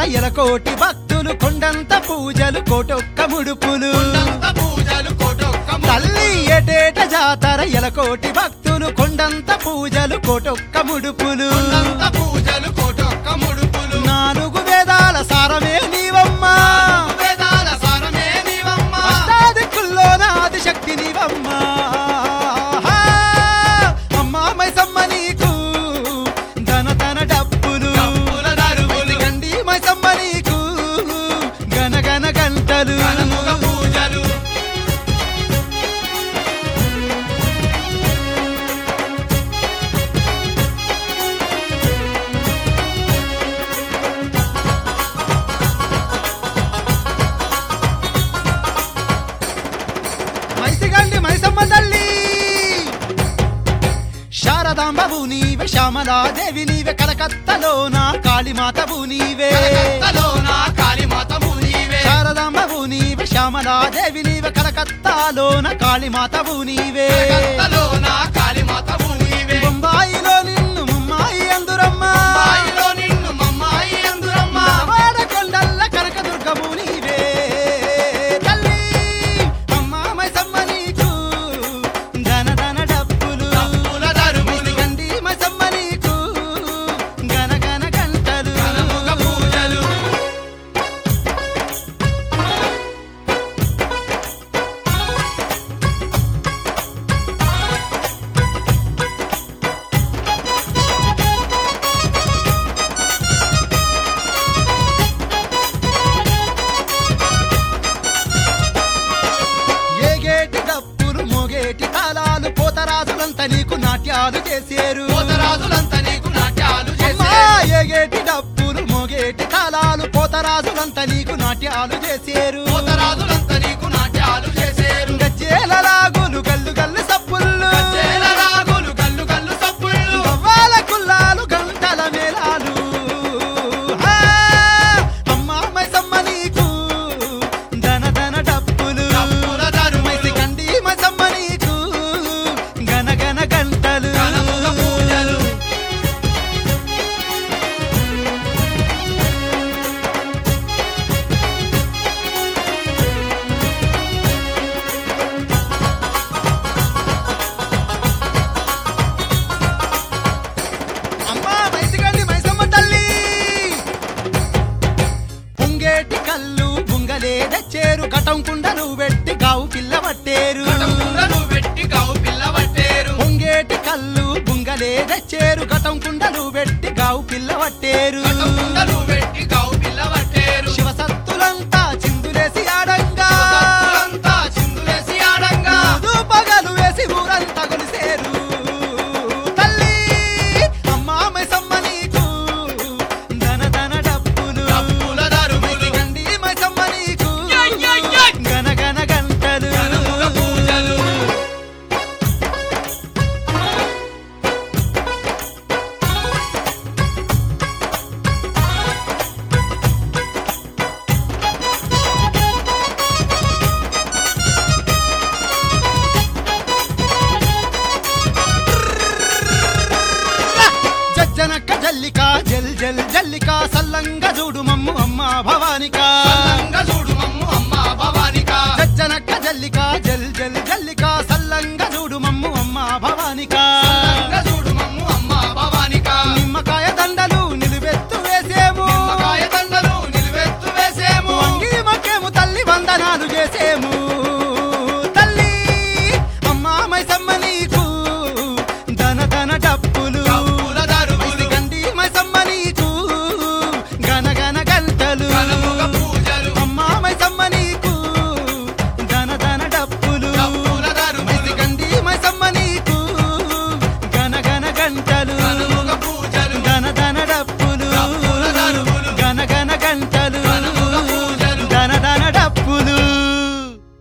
ఎలకోటి భక్తులు కొండంత పూజలు కోటొక్క ముడుపులు కొండంత పూజలు కోటొక్క ము- తల్లి ఏటేట జాతర ఎలకోటి భక్తులు కొండంత పూజలు కోటొక్క ముడుపులు కొండంత పూజలు కోటొక్క ముడుపులు నాలుగు వేదాల సారమే నీవమ్మా వేదాల సారమే నీవమ్మ అష్టాదిక్కుల్లోన ఆదిశక్తి నీవమ్మా అమ్మా మైసమ్మ నీకు ధన ధన డప్పులు డప్పుల దరువులు. గండి మైసమ్మ నీకు గన గన గంటలు కనముగ పూజలు మైసిగండి మైసమ్మ తల్లి శారదాంబవు నీవే శ్యామలాదేవి నీవే కలకత్తలోన కాళీమాతవు నీవే కలకత్తలోన కాళీమాతవు నీవే శారదాంబవు నీవే శ్యామలాదేవి నీవే కలకత్తాలోన కాళీమాతవు నీవే కలకత్తలోన కాళీమాతవు నీవే బొంబాయిలో నిన్ను ముమ్మాయి అందురమ్మ బాయిలో నిన్ను మమ్మాయి అందురమ్మ వాడకొండల్ల కనకదుర్గము నీవే తల్లి అమ్మా మైసమ్మ నీకు ధన ధన డప్పులు డప్పుల దరువులు. గండి మైసమ్మ నీకు గన గన గంటలు కనముగ పూజలు ఏగేటి డప్పులు మోగేటి తాళాలు పోతరాజులంతా నీకు నాట్యాలు చేసేరు పోతరాజులంతా నీకు నాట్యాలు అమ్మా, చేసే ఏగేటి డప్పులు మోగేటి తాళాలు పోతరాజులంతా నీకు నాట్యాలు చేసేరు పోతరాజులంతా నీకు నాట్యాలు చేసేరు గజ్జేల లాగులు గల్లు గల్లు సప్పుళ్ళు చేల రాగులు గల్లు గల్లు సప్పుళ్ళు గవ్వాల కుల్లాలు గంటల మేళాలు హా! అమ్మా మైసమ్మ నీకు ధన ధన డప్పులు డప్పుల దరువులు. మైసి కండి మైసమ్మ నీకు గన గన గంటలు కనముగ పూజలు అమ్మా మైసిగండి మైసమ్మ తల్లి పొంగేటి కళ్ళు బుంగలే తెచ్చేరు కటం కుండలు పెట్టి గావు పిల్ల పట్టేరు కటకుండలు పెట్టి గావు పిల్ల పట్టేరు పొంగేటి కళ్ళు బుంగలే తెచ్చేరు కటం కుండలు పెట్టి గావు పిల్ల పట్టేరు కటకుండలు పెట్టి గావు పిల్ల పట్టేరు శివసత్తులంతా చిందులేసి ఆడంగా శివసత్తులంతా చిందులేసి ఆడంగా ఊదు పగలు వేసి ఊరంతా కొలిసేరు తల్లి అమ్మా మైసమ్మ నీకు ధన ధన డప్పులు డప్పుల దరువులు. గండి మైసమ్మ నీకు యయ్ యయ్ యయ్. గన గన గంటలు కనముగ పూజలు జజ్జనక్క జల్లిక జల్ జల్ జల్లిక సల్లంగా చూడు మమ్ము అమ్మ భవానిక సల్లంగా చూడు మమ్ము అమ్మ భవానిక జజ్జనక్క జల్లిక జల్ జల్